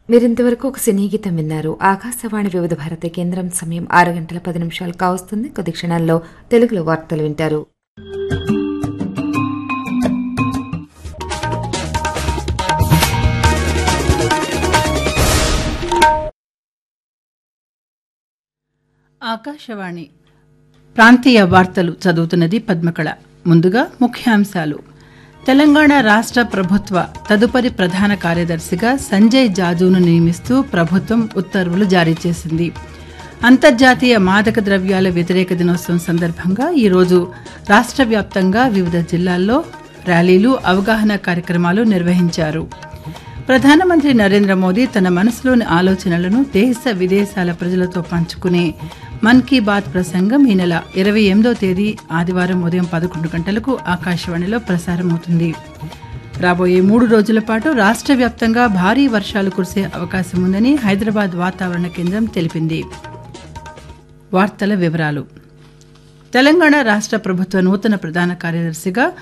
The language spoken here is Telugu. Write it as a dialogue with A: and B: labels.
A: మీరింతవరకు ఒక సినీ గీతం విన్నారు ఆకాశవాణి వివిధ భారతి కేంద్రం సమయం ఆరు గంటల పది నిమిషాలు కావస్తుంది కొద్ది క్షణాల్లో తెలుగులో వార్తలు వింటారు
B: ఆకాశవాణి ప్రాంతీయ వార్తలు చదువుతున్నది పద్మకళ ముందుగా ముఖ్యాంశాలు తెలంగాణ రాష్ట్ర ప్రభుత్వ తదుపరి ప్రధాన కార్యదర్శిగా సంజయ్ జాజును నియమిస్తూ ప్రభుత్వం ఉత్తర్వులు జారీ చేసింది అంతర్జాతీయ మాదక ద్రవ్యాల వ్యతిరేక దినోత్సవం సందర్భంగా ఈరోజు రాష్ట్ర వ్యాప్తంగా వివిధ జిల్లాల్లో ర్యాలీలు అవగాహన కార్యక్రమాలు నిర్వహించారు ప్రధానమంత్రి నరేంద్ర మోదీ తన మనసులోని ఆలోచనలను దేశ విదేశాల ప్రజలతో పంచుకునే మన్ కీ బాత్ ప్రసంగం ఈ నెల ఇరవై ఎనిమిదో తేదీ ఆదివారం ఉదయం పదకొండు గంటలకు ఆకాశవాణిలో ప్రసారమవుతుంది రాబోయే మూడు రోజుల పాటు రాష్ట్ర వ్యాప్తంగా భారీ వర్షాలు కురిసే అవకాశం ఉందని హైదరాబాద్ వాతావరణ కేంద్రం తెలిపింది వార్తల వివరాలు తెలంగాణ రాష్ట్ర ప్రభుత్వ నూతన ప్రధాన కార్యదర్శిగా